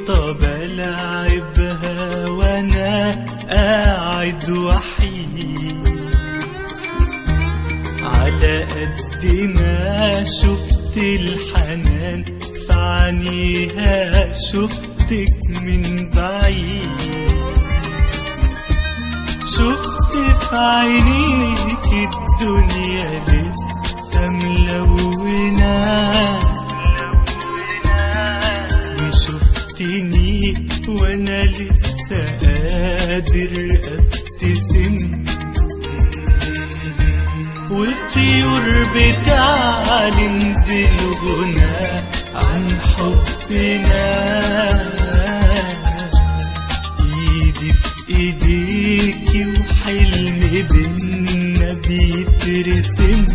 طب ألعبها وأنا قاعد وحيد على قد ما شفت الحنان في عينيها شفتك من بعيد شفت في عينيك الدنيا لسه ملونة وشفتني وانا لسه قادر ابتسم والطيور بتعلن بالغنى عن حبنا ايدي في ايديكي وحلم بينا بيترسم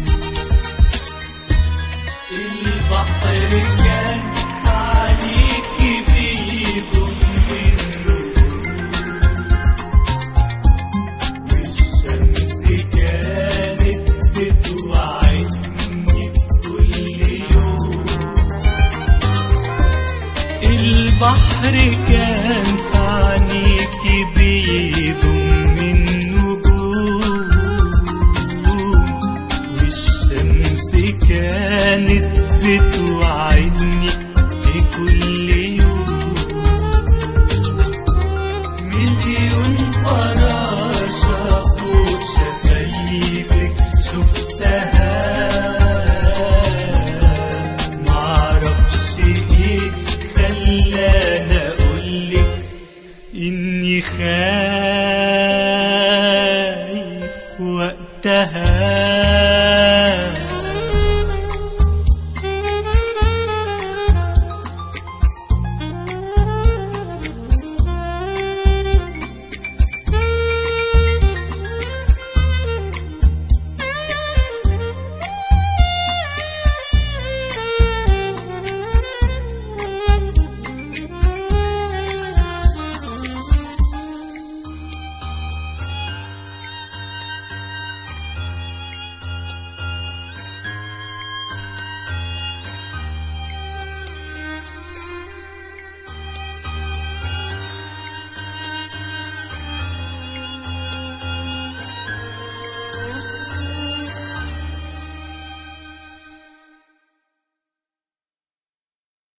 البحر كان عليكي بيضم والشمس كانت بتوعدني كل يوم البحر كان في عينيكي بيضم النجوم والشمس كانت بتوعدني في كل يوم مليون فراشة فوق شفايفك شفتها معرفش ايه خلاني اقولك اني خايف